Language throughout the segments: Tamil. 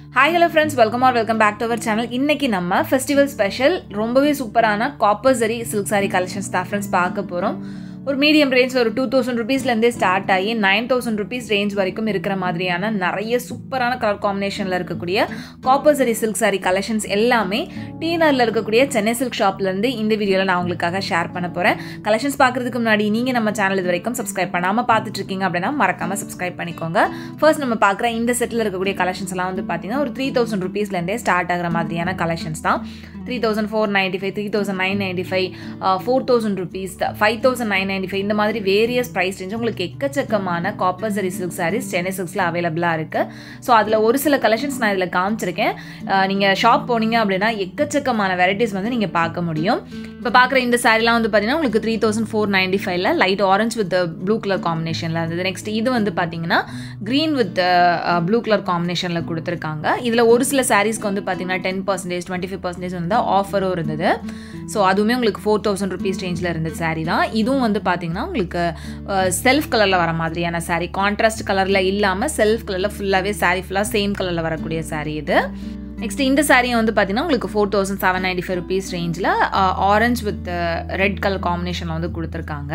hi hello friends welcome are welcome back to our channel இன்னைக்கு நம்ம ஃபெஸ்டிவல் ஸ்பெஷல் ரொம்பவே சூப்பரான copper zari silk sari collections தான் ஃப்ரெண்ட்ஸ் பார்க்க போகிறோம் ஒரு மீடியம் ரேஞ்ச் ஒரு டூ தௌசண்ட் ருபீஸ்லேருந்தே ஸ்டார்ட் ஆகி நைன் தௌசண்ட் ருபீஸ் ரேஞ்ச் வரைக்கும் இருக்கிற மாதிரியான நிறைய சூப்பரான கலர் காம்பினேஷனில் இருக்கக்கூடிய copper zari silk sari collections எல்லாமே டீனரில் இருக்கக்கூடிய சென்னை சில்க் ஷாப்லேருந்து இந்த வீடியோவில் நான் உங்களுக்காக ஷேர் பண்ண போகிறேன் கலெக்ஷன்ஸ் பார்க்குறதுக்கு முன்னாடி நீங்கள் நம்ம சேனல் இது வரைக்கும் சப்ஸ்கிரைப் பண்ணாமல் பார்த்துட்டு இருக்கீங்க அப்படின்னா மறக்காமல் சப்ஸ்கிரைப் பண்ணிக்கோங்க ஃபர்ஸ்ட் நம்ம பார்க்குற இந்த செட்டில் இருக்கக்கூடிய கலெக்ஷன்ஸ் எல்லாம் வந்து பார்த்தீங்கன்னா ஒரு த்ரீ தௌசண்ட் ருபீஸ்லேருந்தே ஸ்டார்ட் ஆகிற மாதிரியான கலெக்ஷன்ஸ் தான் three thousand four ninety five three thousand nine ninety five four thousand rupees five thousand nine ninety five இந்த மாதிரி வேரியஸ் ப்ரைஸ் ரேஞ்ச் உங்களுக்கு எக்கச்சக்கமான காப்பர் சரி சில்க் சாரீஸ் சென்னை சில்க்ஸில் அவைலபிளாக இருக்குது ஸோ அதில் ஒரு சில கலெக்ஷன்ஸ் நான் இதில் காமிச்சிருக்கேன் நீங்கள் ஷாப் போனீங்க அப்படின்னா எக்கச்சக்கமான வெரைட்டிஸ் வந்து நீங்கள் பார்க்க முடியும் இப்போ பார்க்குற இந்த சாரீலாம் வந்து பார்த்தீங்கன்னா உங்களுக்கு த்ரீ தௌசண்ட் ஃபோர் நைன்ட்டி ஃபைவ்ல light orange with blue colour காம்பினேஷனில் இருந்தது நெக்ஸ்ட் இது வந்து பார்த்தீங்கன்னா க்ரீன் வித் ப்ளூ கலர் காம்பினேஷனில் கொடுத்துருக்காங்க இதில் ஒரு சில சாரீஸ்க்கு வந்து பார்த்தீங்கன்னா ten percentage twenty five percentage வந்து ஆஃபரும் இருந்தது ஸோ அதுவுமே உங்களுக்கு ஃபோர் தௌசண்ட் ருபீஸ் ரேஞ்சில் இருந்த சாரீ தான் இதுவும் வந்து பார்த்தீங்கன்னா உங்களுக்கு செல்ஃப் கலரில் வர மாதிரியான சாரீ கான்ட்ராஸ்ட் கலரில் இல்லாமல் செல்ஃப் கலரில் ஃபுல்லாகவே சாரீ ஃபுல்லாக சேம் கலரில் வரக்கூடிய சாரீ இது நெக்ஸ்ட் இந்த சாரியை வந்து பார்த்தீங்கன்னா உங்களுக்கு four thousand seven ninety five rupees ரேஞ்சில் ஆரஞ்ச் வித் ரெட் கலர் காம்பினேஷனில் வந்து கொடுத்துருக்காங்க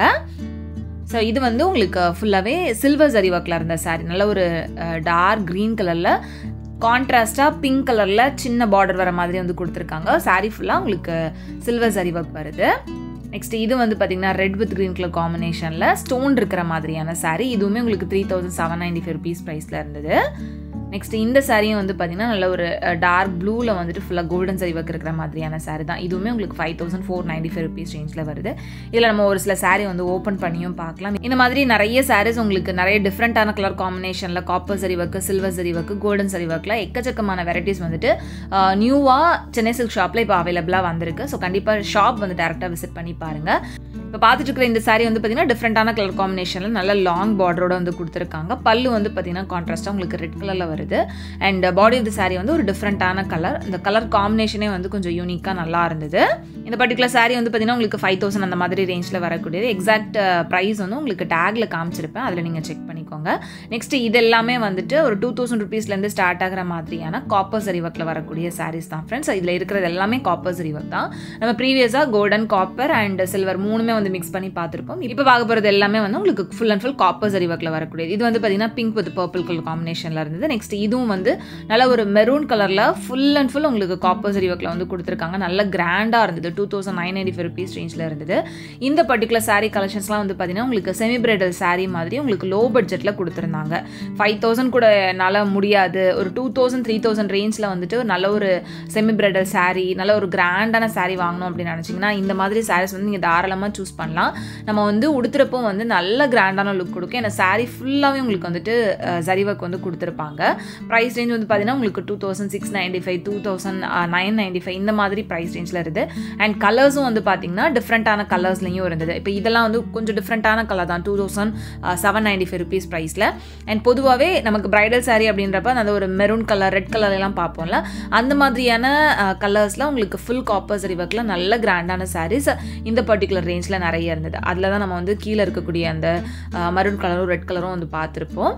ஸோ இது வந்து உங்களுக்கு ஃபுல்லாகவே சில்வர் ஜரி ஒர்க்கில் இருந்த சாரீ நல்ல ஒரு டார்க் க்ரீன் கலரில் கான்ட்ராஸ்டாக பிங்க் கலரில் சின்ன பார்டர் வர மாதிரி வந்து கொடுத்துருக்காங்க சாரீ ஃபுல்லாக உங்களுக்கு சில்வர் ஜரி ஒர்க் வருது நெக்ஸ்ட் இது வந்து பார்த்தீங்கன்னா ரெட் வித் க்ரீன் கலர் காம்பினேஷனில் ஸ்டோன் இருக்கிற மாதிரியான சாரீ இதுவுமே உங்களுக்கு three thousand seven ninety five rupees ப்ரைஸில் இருந்தது நெக்ஸ்ட் இந்த சாரியும் வந்து பார்த்தீங்கன்னா நல்ல ஒரு டார்க் ப்ளூவில் வந்துட்டு ஃபுல்லாக கோல்டன் சரி ஒர்க் இருக்கிற மாதிரியான சாரி தான் இதுவுமே உங்களுக்கு five thousand four ninety five rupees ரேஞ்சில் வருது இதில் நம்ம ஒரு சில சாரீ வந்து ஓப்பன் பண்ணியும் பார்க்கலாம் இந்த மாதிரி நிறைய சாரீஸ் உங்களுக்கு நிறைய டிஃப்ரெண்ட்டான கலர் காம்பினேஷனில் copper zari work silver zari work golden zari ஒர்க்கில் எக்கச்சக்கமான வெரைட்டிஸ் வந்துட்டு நியூவாக சென்னை சில்க் ஷாப்பில் இப்போ அவைலபிளாக வந்திருக்கு ஸோ கண்டிப்பாக ஷாப் வந்து டேரெக்டாக விசிட் பண்ணி பாருங்கள் இப்போ பார்த்துட்டு இருக்கிற இந்த சாரீ வந்து பார்த்தீங்கன்னா டிஃப்ரெண்ட்டான கலர் காம்பினேஷனில் நல்ல லாங் பார்டரோட வந்து கொடுத்துருக்காங்க பல்லு வந்து பார்த்தீங்கன்னா கான்ட்ராஸ்ட்டாக உங்களுக்கு ரெட் கலரில் வருது and body of the sari வந்து ஒரு டிஃப்ரெண்ட்டான கலர் இந்த கலர் காம்பினேஷனே வந்து கொஞ்சம் யூனிக்காக நல்லா இருந்தது இந்த பர்டிகுலர் சாரீ வந்து பார்த்தீங்கன்னா உங்களுக்கு ஃபைவ் தௌசண்ட் அந்த மாதிரி ரேஞ்சில் வரக்கூடியது எக்ஸாக்ட் ப்ரைஸ் வந்து உங்களுக்கு டேக்கில் காமிச்சிருப்பேன் அதில் நீங்கள் செக் பண்ணிக்கோங்க நெக்ஸ்ட் இது எல்லாமே வந்துட்டு ஒரு டூ தௌசண்ட் ருபீஸ்லேருந்து ஸ்டார்ட் ஆகிற மாதிரியான காப்பர் சரி ஒர்க்கில் வரக்கூடிய சாரீஸ் தான் ஃப்ரெண்ட்ஸ் இதில் இருக்கிறது எல்லாமே காப்பர் சரி ஒர்க் தான் நம்ம ப்ரீவியஸாக கோல்டன் காப்பர் அண்ட் சில்வர் மூணுமே வந்து மிக்ஸ் பண்ணி பார்த்துருப்போம் இப்போ பார்க்க போகிறது எல்லாமே வந்து உங்களுக்கு full and full copper zari ஒர்க்கில் வரக்கூடியது இது வந்து பார்த்தீங்கன்னா பிங்க் வித் பர்பிள் கலர் காம்பினேஷனில் இருந்தது நெக்ஸ்ட் இதுவும் வந்து நல்ல ஒரு மெரூன் கலரில் ஃபுல் அண்ட் ஃபுல் உங்களுக்கு காப்பர் சரி ஒர்க்கில் வந்து கொடுத்துருக்காங்க நல்ல கிராண்டாக இருந்தது two thousand nine ninety five rupees ரேஞ்சில் இருந்தது இந்த பர்டிகுலர் சாரீ கலெக்ஷன்ஸ்லாம் வந்து பார்த்தீங்கன்னா உங்களுக்கு செமி பிரைடல் சாரீ மாதிரி உங்களுக்கு லோ பட்ஜெட்டில் கொடுத்துருந்தாங்க ஃபைவ் தௌசண்ட் கூட என்னால் முடியாது ஒரு டூ தௌசண்ட் த்ரீ தௌசண்ட் ரேஞ்சில் வந்துட்டு நல்ல ஒரு செமி பிரைடல் சாரீ நல்ல ஒரு கிராண்டான சாரீ வாங்கணும் அப்படின்னு நினச்சிங்கன்னா இந்த மாதிரி சாரீஸ் வந்து நீங்கள் தாராளமாக சூஸ் பண்ணலாம் நம்ம வந்து உடுத்துறப்போ வந்து நல்ல கிராண்டான லுக் கொடுக்கும் ஏன்னா சாரீ ஃபுல்லாகவே உங்களுக்கு வந்துட்டு ஜரி ஒர்க் வந்து கொடுத்துருப்பாங்க ப்ரைஸ் ரேஞ்ச் வந்து பார்த்தீங்கன்னா உங்களுக்கு two thousand six ninety five two thousand nine ninety five இந்த மாதிரி ப்ரைஸ் ரேஞ்சில் இருக்குது அண்ட் கலர்ஸும் வந்து பார்த்தீங்கன்னா டிஃப்ரெண்ட்டான கலர்ஸ்லையும் இருந்தது இப்போ இதெல்லாம் வந்து கொஞ்சம் டிஃப்ரெண்ட்டான கலர் தான் two thousand seven ninety five rupees ப்ரைஸில் அண்ட் பொதுவாகவே நமக்கு ப்ரைடல் சாரீ அப்படின்றப்ப அந்த ஒரு மெரூன் கலர் ரெட் கலர் எல்லாம் பார்ப்போம்ல அந்த மாதிரியான கலர்ஸில் உங்களுக்கு ஃபுல் காப்பர் சரி ஒர்க்கில் நல்ல கிராண்டான சாரீஸ் இந்த பர்டிகுலர் ரேஞ்சில் நிறைய இருந்தது அதில் தான் நம்ம வந்து கீழே இருக்கக்கூடிய அந்த மரூன் கலரும் ரெட் கலரும் வந்து பார்த்துருப்போம்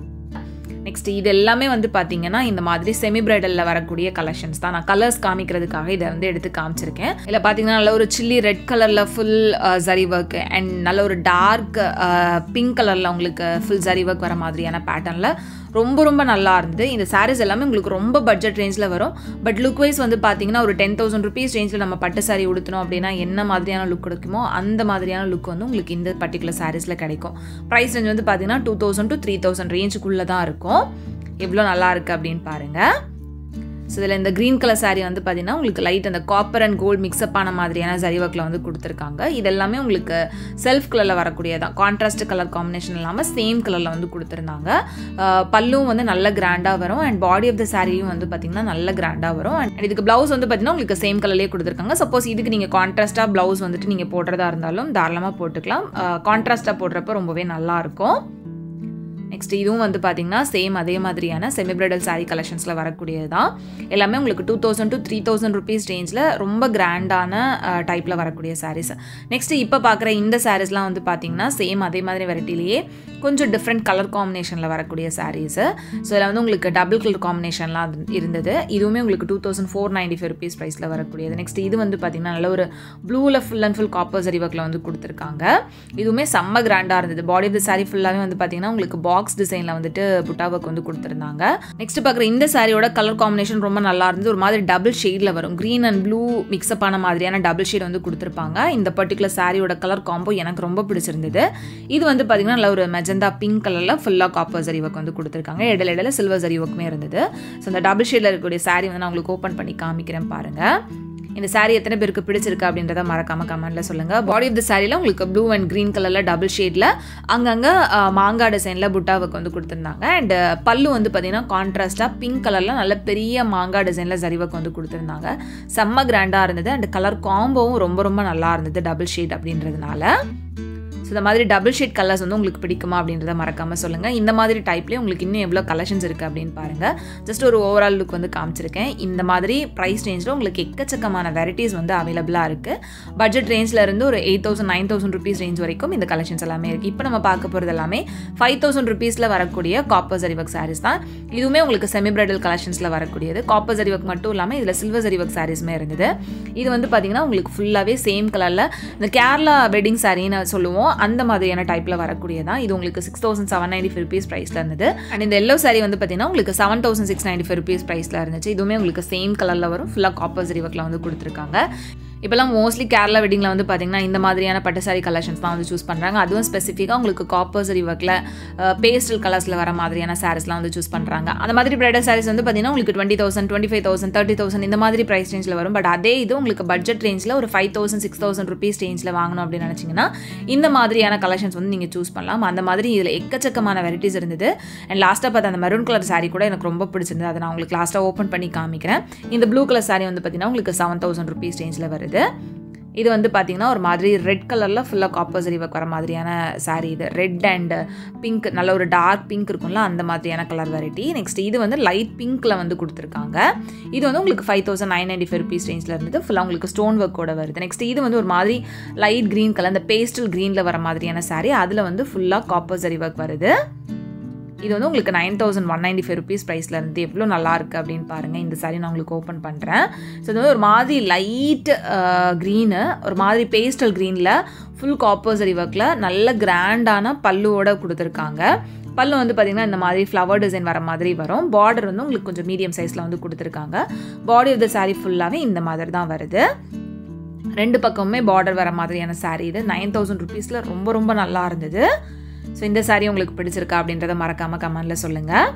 நெக்ஸ்ட் இது எல்லாமே வந்து பார்த்தீங்கன்னா இந்த மாதிரி செமி பிரைடலில் வரக்கூடிய கலெக்ஷன்ஸ் தான் நான் கலர்ஸ் காமிக்கிறதுக்காக இதை வந்து எடுத்து காமிச்சிருக்கேன் இதில் பார்த்தீங்கன்னா நல்ல ஒரு சில்லி ரெட் கலரில் ஃபுல் ஜரி ஒர்க் அண்ட் நல்ல ஒரு டார்க் பிங்க் கலரில் உங்களுக்கு ஃபுல் ஜரி ஒர்க் வர மாதிரியான பேட்டர்னில் ரொம்ப ரொம்ப நல்லா இருந்தது இந்த சாரீஸ் எல்லாமே உங்களுக்கு ரொம்ப பட்ஜெட் ரேஞ்சில் வரும் பட் லுக் வைஸ் வந்து பார்த்தீங்கன்னா ஒரு டென் தௌசண்ட் ருபீஸ் ரேஞ்சில் நம்ம பட்டு சாரி உடுத்தணும் அப்படின்னா என்ன மாதிரியான லுக் கிடைக்குமோ அந்த மாதிரியான லுக் வந்து உங்களுக்கு இந்த பர்டிகுலர் சாரீஸில் கிடைக்கும் ப்ரைஸ் ரேஞ்ச் வந்து பார்த்தீங்கன்னா two thousand to three thousand ரேஞ்சுக்குள்ளே தான் இருக்கும் எவ்வளோ நல்லா இருக்குது அப்படின்னு பாருங்கள் ஸோ இதில் இந்த க்ரீன் கலர் சாரீ வந்து பார்த்தீங்கன்னா உங்களுக்கு லைட் அந்த காப்பர் அண்ட் கோல்டு மிக்ஸ்அப் ஆன மாதிரியான ஜரி ஒர்க்கில் வந்து கொடுத்துருக்காங்க இது எல்லாமே உங்களுக்கு செல்ஃப் கலரில் வரக்கூடியதான் கான்ட்ராஸ்ட் கலர் காம்பினேஷன் இல்லாமல் சேம் கலரில் வந்து கொடுத்துருந்தாங்க பல்லும் வந்து நல்ல கிராண்டாக வரும் அண்ட் பாடி ஆஃப் த சாரியும் வந்து பார்த்திங்கன்னா நல்ல கிராண்டாக வரும் அண்ட் இதுக்கு ப்ளவுஸ் வந்து பார்த்திங்கன்னா உங்களுக்கு சேம் கலர்லேயே கொடுத்துருக்காங்க சப்போஸ் இதுக்கு நீங்கள் கான்ட்ராஸ்ட்டாக ப்ளவுஸ் வந்துட்டு நீங்கள் போடுறதா இருந்தாலும் தாராளமாக போட்டுக்கலாம் கான்ட்ராஸ்ட்டாக போடுறப்ப ரொம்பவே நல்லாயிருக்கும் நெக்ஸ்ட் இதுவும் வந்து பார்த்தீங்கன்னா சேம் அதே மாதிரியான செமி பிரைடல் சாரீ கலெக்ஷன்ஸில் வரக்கூடியது தான் எல்லாமே உங்களுக்கு two thousand to three thousand rupees ரேஞ்சில் ரொம்ப கிராண்டான டைப்பில் வரக்கூடிய சாரீஸ் நெக்ஸ்ட் இப்போ பார்க்குற இந்த சாரீஸ்லாம் வந்து பார்த்தீங்கன்னா சேம் அதே மாதிரி வெரைட்டிலேயே கொஞ்சம் டிஃப்ரெண்ட் கலர் காம்பினேஷனில் வரக்கூடிய சாரீஸு ஸோ இதில் வந்து உங்களுக்கு டபுள் கலர் காம்பினேஷன்லாம் இருந்தது இதுவுமே உங்களுக்கு two thousand four ninety five rupees ப்ரைஸில் வரக்கூடியது நெக்ஸ்ட் இது வந்து பார்த்திங்கன்னா நல்ல ஒரு ப்ளூவில் full and full copper zari ஒர்க்கில் வந்து கொடுத்துருக்காங்க இதுவுமே செம்ம கிராண்டாக இருந்தது பாடி ஆஃப் த சாரீ ஃபுல்லாகவே வந்து பார்த்திங்கன்னா உங்களுக்கு பாக்ஸ் டிசைனில் வந்துட்டு புட்டா ஒர்க் வந்து கொடுத்துருந்தாங்க நெக்ஸ்ட் பார்க்குற இந்த சாரியோட கலர் காம்பினேஷன் ரொம்ப நல்லா இருந்தது ஒரு மாதிரி டபுள் ஷேடில் வரும் க்ரீன் அண்ட் ப்ளூ மிக்ஸ்அப் ஆன மாதிரியான டபுள் ஷேட் வந்து கொடுத்துருப்பாங்க இந்த பர்டிகுலர் சாரியோட கலர் காம்போ எனக்கு ரொம்ப பிடிச்சிருந்தது இது வந்து பார்த்திங்கன்னா நல்ல ஒரு மெஜந்தா பிங்க் கலரில் ஃபுல்லாக காப்பர் சரி ஒர்க் வந்து கொடுத்துருக்காங்க இடையில இடையில சில்வர் சரி ஒர்க்குமே இருந்தது ஸோ அந்த டபுள் ஷேடில் இருக்கக்கூடிய சாரீ வந்து நான் உங்களுக்கு ஓப்பன் பண்ணி காமிக்கிறேன் பாருங்கள் இந்த சாரீ எத்தனை பேருக்கு பிடிச்சிருக்கு அப்படின்றத மறக்காம கமெண்ட்ல சொல்லுங்க பாடி ஆஃப் த சாரியில் உங்களுக்கு ப்ளூ அண்ட் க்ரீன் கலரில் டபுள் ஷேடில் அங்கங்கே மாங்காய் டிசைனில் புட்டாவுக்கு வந்து கொடுத்துருந்தாங்க அண்ட் பல்லு வந்து பார்த்தீங்கன்னா கான்ட்ராஸ்டாக பிங்க் கலரில் நல்ல பெரிய மாங்காய் டிசைனில் ஜரிவக்கு வந்து கொடுத்துருந்தாங்க செம்ம கிராண்டாக இருந்தது அண்ட் கலர் காம்போவும் ரொம்ப ரொம்ப நல்லா இருந்தது டபுள் ஷேட் அப்படின்றதுனால ஸோ இந்த மாதிரி டபுள் ஷேட் கலர்ஸ் வந்து உங்களுக்கு பிடிக்குமா அப்படின்றத மறக்காமல் சொல்லுங்கள் இந்த மாதிரி டைப்லேயே உங்களுக்கு இன்னும் எவ்வளோ கலெக்ஷன்ஸ் இருக்குது அப்படின்னு பாருங்கள் ஜஸ்ட் ஒரு ஓவரால் லுக் வந்து காமிச்சிருக்கேன் இந்த மாதிரி ப்ரைஸ் ரேஞ்சில் உங்களுக்கு எக்கச்சக்கமான வெரைட்டிஸ் வந்து அவைலபிளாக இருக்குது பட்ஜெட் ரேஞ்சில் இருந்து ஒரு eight thousand nine thousand rupees range வரைக்கும் இந்த கலெக்ஷன்ஸ் எல்லாமே இருக்குது இப்போ நம்ம பார்க்க போகிறது எல்லாமே ஃபைவ் தௌசண்ட் ருபீஸில் வரக்கூடிய காப்பர் ஜரிவக் சாரீஸ் தான் இதுவுமே உங்களுக்கு செமி பிரைடல் கலெக்ஷன்ஸில் வரக்கூடியது காப்பர் ஜரிவக் மட்டும் இல்லாமல் இதில் சில்வர் ஜரிவக் சாரீஸுமே இருந்தது இது வந்து பார்த்தீங்கன்னா உங்களுக்கு ஃபுல்லாகவே சேம் கலரில் இந்த கேரளா வெட்டிங் சாரின்னு சொல்லுவோம் அந்த மாதிரியான டைப்பில் வரக்கூடியதான் இது உங்களுக்கு six thousand seven ninety five rupees ப்ரைஸில் இருந்தது அண்ட் இந்த எல்லோ சாரி வந்து பார்த்தீங்கன்னா உங்களுக்கு seven thousand six ninety five rupees ப்ரைஸில் இருந்துச்சு இதுவுமே உங்களுக்கு சேம் கலரில் வரும் ஃபுல்லாக காப்பர் ஜரிவக்கில் வந்து கொடுத்துருக்காங்க இப்போலாம் மோஸ்ட்லி கேரளா வெட்டிங்கில் வந்து பார்த்தீங்கன்னா இந்த மாதிரியான பட்டு சாரி கலெக்ஷன்ஸ் தான் வந்து சூஸ் பண்ணுறாங்க அதுவும் ஸ்பெசிஃபிக்காக உங்களுக்கு காப்பர் சரி ஒர்க்கில் பேஸ்டல் கலர்ஸில் வர மாதிரியான சாரீஸ்லாம் வந்து சூஸ் பண்ணுறாங்க அந்த மாதிரி பிரைடல் சாரீஸ் வந்து பார்த்தீங்கன்னா உங்களுக்கு twenty thousand twenty five thousand thirty thousand இந்த மாதிரி ப்ரைஸ் ரேஞ்சில் வரும் பட் அதே இது உங்களுக்கு பட்ஜெட் ரேஞ்சில் ஒரு five thousand six thousand rupees ரேஞ்சில் வாங்கணும் அப்படின்னு நினச்சிங்கன்னா இந்த மாதிரியான கலெக்ஷன்ஸ் வந்து நீங்கள் சூஸ் பண்ணலாம் அந்த மாதிரி இதில் எக்கச்சக்கமான வெரைட்டிஸ் இருந்தது அண்ட் லாஸ்ட்டாக பார்த்த அந்த மெரூன் கலர் சாரி கூட எனக்கு ரொம்ப பிடிச்சிருந்தது அதை நான் உங்களுக்கு லாஸ்ட்டாக ஓப்பன் பண்ணி காமிக்கிறேன் இந்த ப்ளூ கலர் சாரி வந்து பார்த்தீங்கன்னா உங்களுக்கு செவன் தௌசண்ட் ருபீஸ் ரேஞ்சில் வருது இது வந்து பார்த்தீங்கன்னா ஒரு மாதிரி ரெட் கலரில் ஃபுல்லாக காப்பர் சரி வர மாதிரியான சாரீ இது ரெட் அண்ட் பிங்க் நல்ல ஒரு டார்க் பிங்க் இருக்கும்ல அந்த மாதிரியான கலர் வெரைட்டி நெக்ஸ்ட் இது வந்து லைட் பிங்க்கில் வந்து கொடுத்துருக்காங்க இது வந்து உங்களுக்கு five thousand nine ninety five rupees ரேஞ்சில் இருந்தது ஃபுல்லாக உங்களுக்கு ஸ்டோன் ஒர்க்கோட வருது நெக்ஸ்ட் இது வந்து ஒரு மாதிரி லைட் க்ரீன் கலர் அந்த பேஸ்டல் க்ரீனில் வர மாதிரியான சாரீ அதில் வந்து ஃபுல்லாக காப்பர் சரி ஒர்க் வருது இது வந்து உங்களுக்கு nine thousand one ninety five rupees ப்ரைஸில் இருந்து எவ்வளோ நல்லா இருக்குது அப்படின்னு பாருங்கள் இந்த சாரி நான் உங்களுக்கு ஓப்பன் பண்ணுறேன் ஸோ இது வந்து ஒரு மாதிரி லைட் க்ரீனு ஒரு மாதிரி பேஸ்டல் க்ரீனில் ஃபுல் காப்பர்சரி ஒர்க்கில் நல்ல கிராண்டான பல்லுவோட கொடுத்துருக்காங்க பல்லு வந்து பார்த்திங்கன்னா இந்த மாதிரி ஃப்ளவர் டிசைன் வர மாதிரி வரும் பார்டர் வந்து உங்களுக்கு கொஞ்சம் மீடியம் சைஸில் வந்து கொடுத்துருக்காங்க பாடி ஆஃப் த சாரீ ஃபுல்லாகவே இந்த மாதிரி தான் வருது ரெண்டு பக்கமுமே பார்டர் வர மாதிரியான சாரீ இது நைன் தௌசண்ட் ருபீஸில் ரொம்ப ரொம்ப நல்லா இருந்தது ஸோ இந்த சாரீ உங்களுக்கு பிடிச்சிருக்கா அப்படின்றத மறக்காமல் கமெண்டில் சொல்லுங்கள்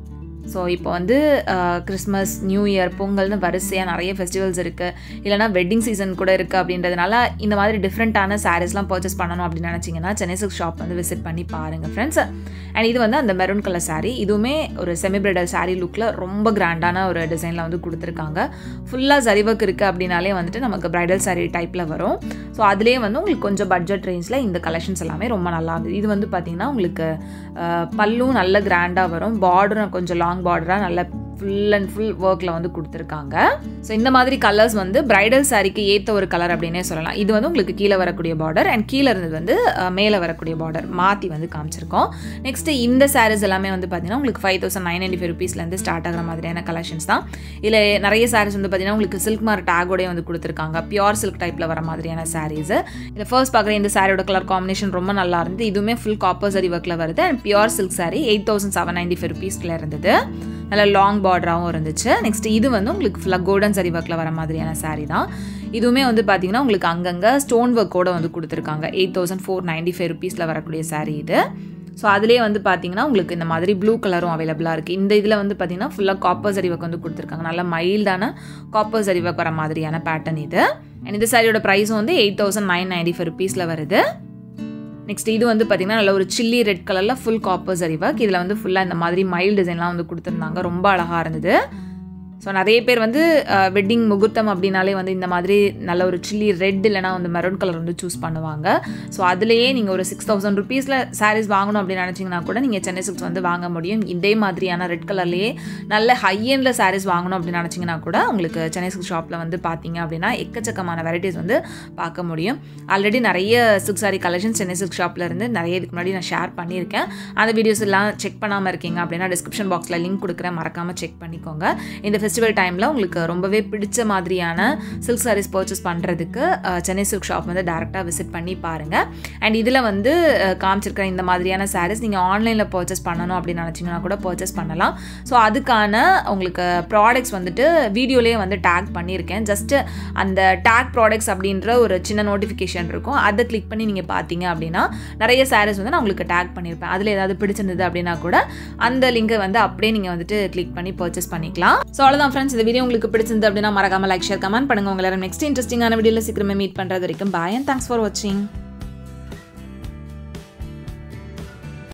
ஸோ இப்போ வந்து கிறிஸ்மஸ் நியூ இயர் பொங்கல்னு வரிசையாக நிறைய ஃபெஸ்டிவல்ஸ் இருக்குது இல்லைனா வெட்டிங் சீசன் கூட இருக்குது அப்படின்றதுனால இந்த மாதிரி டிஃப்ரெண்ட்டான சாரீஸ்லாம் பர்ச்சேஸ் பண்ணணும் அப்படின்னு நினச்சிங்கன்னா சென்னை சில்க் ஷாப் வந்து விசிட் பண்ணி பாருங்கள் ஃப்ரெண்ட்ஸ் அண்ட் இது வந்து அந்த மெரூன் கலர் சாரீ இதுவுமே ஒரு செமி பிரைடல் சாரீ லுக்கில் ரொம்ப கிராண்டான ஒரு டிசைனில் வந்து கொடுத்துருக்காங்க ஃபுல்லாக சரிவக் இருக்குது அப்படின்னாலே வந்துட்டு நமக்கு பிரைடல் சாரீ டைப்பில் வரும் ஸோ அதுலேயே வந்து உங்களுக்கு கொஞ்சம் பட்ஜெட் ரேஞ்சில் இந்த கலெக்ஷன்ஸ் எல்லாமே ரொம்ப நல்லா இருந்தது இது வந்து பார்த்திங்கன்னா உங்களுக்கு பல்லும் நல்ல கிராண்டாக வரும் பார்டரும் கொஞ்சம் லாங் பார்டராக நல்ல ஃபுல் அண்ட் ஃபுல் ஒர்க்கில் வந்து கொடுத்துருக்காங்க ஸோ இந்த மாதிரி கலர்ஸ் வந்து பிரைடல் சாரிக்கு ஏற்ற ஒரு கலர் அப்படின்னே சொல்லலாம் இது வந்து உங்களுக்கு கீழே வரக்கூடிய பார்டர் அண்ட் கீழே இருந்தது வந்து மேலே வரக்கூடிய பார்டர் மாற்றி வந்து காமிச்சிருக்கோம் நெக்ஸ்ட்டு இந்த சாரீஸ் எல்லாமே வந்து பார்த்தீங்கன்னா உங்களுக்கு five thousand nine ninety five ருபீஸ்லேருந்து ஸ்டார்ட் ஆகிற மாதிரியான கலெக்ஷன்ஸ் தான் இதில் நிறைய சாரீஸ் வந்து பார்த்தீங்கன்னா உங்களுக்கு சில்க் மார் டேகோடே வந்து கொடுத்துருக்காங்க பியூர் சில்க் டைப்பில் வர மாதிரியான சாரீஸ் இதில் ஃபர்ஸ்ட் பார்க்குற இந்த சாரியோட கலர் காம்பினேஷன் ரொம்ப நல்லா இருந்து இதுவுமே ஃபுல் காப்பர் சரி ஒர்க்கில் வருது and pure silk sari eight thousand seven ninety five ருபீஸில் இருந்தது நல்ல லாங் பார்டராகவும் இருந்துச்சு நெக்ஸ்ட் இது வந்து உங்களுக்கு ஃபுல்லாக கோல்டன் சரி ஒர்க்கில் வர மாதிரியான சாரீ தான் இதுவுமே வந்து பார்த்தீங்கன்னா உங்களுக்கு அங்கங்கே ஸ்டோன் ஒர்க்கோட வந்து கொடுத்துருக்காங்க eight thousand four ninety five ருபீஸில் வரக்கூடிய சாரீ இது ஸோ அதுலேயே வந்து பார்த்தீங்கன்னா உங்களுக்கு இந்த மாதிரி ப்ளூ கலரும் அவைலபிளாக இருக்குது இந்த இதில் வந்து பார்த்தீங்கன்னா ஃபுல்லாக காப்பர் சரி ஒர்க் வந்து கொடுத்துருக்காங்க நல்ல மைல்டான காப்பர் சரி ஒர்க் வர மாதிரியான பேட்டர்ன் இது அண்ட் இந்த சாரியோட ப்ரைஸும் வந்து eight thousand nine ninety five ருபீஸில் வருது நெக்ஸ்ட் இது வந்து பார்த்திங்கன்னா நல்ல ஒரு சில்லி ரெட் கலரில் ஃபுல் காப்பர் சரி ஒர்க் இதில் வந்து ஃபுல்லாக இந்த மாதிரி மைல் டிசைன்லாம் வந்து கொடுத்துருந்தாங்க ரொம்ப அழகாக இருந்தது ஸோ நிறைய பேர் வந்து வெட்டிங் முகூர்த்தம் அப்படின்னாலே வந்து இந்த மாதிரி நல்ல ஒரு சில்லி ரெட் இல்லைனா வந்து மெரூன் கலர் வந்து சூஸ் பண்ணுவாங்க ஸோ அதுலேயே நீங்கள் ஒரு சிக்ஸ் தௌசண்ட் ருபீஸில் சாரீஸ் வாங்கணும் அப்படின்னு நினச்சிங்கன்னா கூட நீங்கள் சென்னை சில்க்ஸ் வந்து வாங்க முடியும் இதே மாதிரியான ரெட் கலர்லேயே நல்ல ஹை எண்டில் சாரீஸ் வாங்கணும் அப்படின்னு நினச்சிங்கன்னா கூட உங்களுக்கு சென்னை சில்க் ஷாப்பில் வந்து பார்த்தீங்க அப்படின்னா எக்கச்சக்கமான வெரைட்டிஸ் வந்து பார்க்க முடியும் ஆல்ரெடி நிறைய silk sari collection Chennai silk ஷாப்பில் இருந்து நிறைய இதுக்கு முன்னாடி நான் ஷேர் பண்ணியிருக்கேன் அந்த வீடியோஸ் எல்லாம் செக் பண்ணாமல் இருக்கீங்க அப்படின்னா டிஸ்கிரிப்ஷன் பாக்ஸில் லிங்க் கொடுக்குறேன் மறக்காமல் செக் பண்ணிக்கோங்க இந்த ஃபெஸ்டிவல் டைமில் உங்களுக்கு ரொம்பவே பிடிச்ச மாதிரியான சில்க் சாரீஸ் பர்ச்சேஸ் பண்ணுறதுக்கு சென்னை சில்க் ஷாப் வந்து டேரெக்டாக விசிட் பண்ணி பாருங்கள் அண்ட் இதில் வந்து அஹ், காமிச்சிருக்கிற இந்த மாதிரியான சாரீஸ் நீங்கள் ஆன்லைனில் பர்ச்சேஸ் பண்ணணும் அப்படின்னு நினச்சிங்கன்னா கூட பர்ச்சேஸ் பண்ணலாம் ஸோ அதுக்கான உங்களுக்கு ப்ராடக்ட்ஸ் வந்துட்டு வீடியோலேயே வந்து டேக் பண்ணியிருக்கேன் ஜஸ்ட்டு அந்த டேக் ப்ராடக்ட்ஸ் அப்படின்ற ஒரு சின்ன நோட்டிஃபிகேஷன் இருக்கும் அதை கிளிக் பண்ணி நீங்கள் பார்த்தீங்க அப்படின்னா நிறைய சாரீஸ் வந்து நான் உங்களுக்கு டேக் பண்ணியிருப்பேன் அதில் ஏதாவது பிடிச்சிருந்தது அப்படின்னா கூட அந்த லிங்கை வந்து அப்படியே நீங்கள் வந்துட்டு கிளிக் பண்ணி பர்ச்சேஸ் பண்ணிக்கலாம் ஸோ அவ்வளோதான் ஃப்ரெண்ட்ஸ் இந்த வீடியோ உங்களுக்கு பிடிச்சிருந்து அப்படின்னா மறக்காம லைக் ஷேர் கமெண்ட் பண்ணுங்க உங்களை நெக்ஸ்ட் இன்ட்ரெஸ்டிங்கான வீடியோவில் சீக்கிரமே மீட் பண்ணுறது வரைக்கும் பாய் அண்ட் தேங்க்ஸ் ஃபார் வாட்சிங்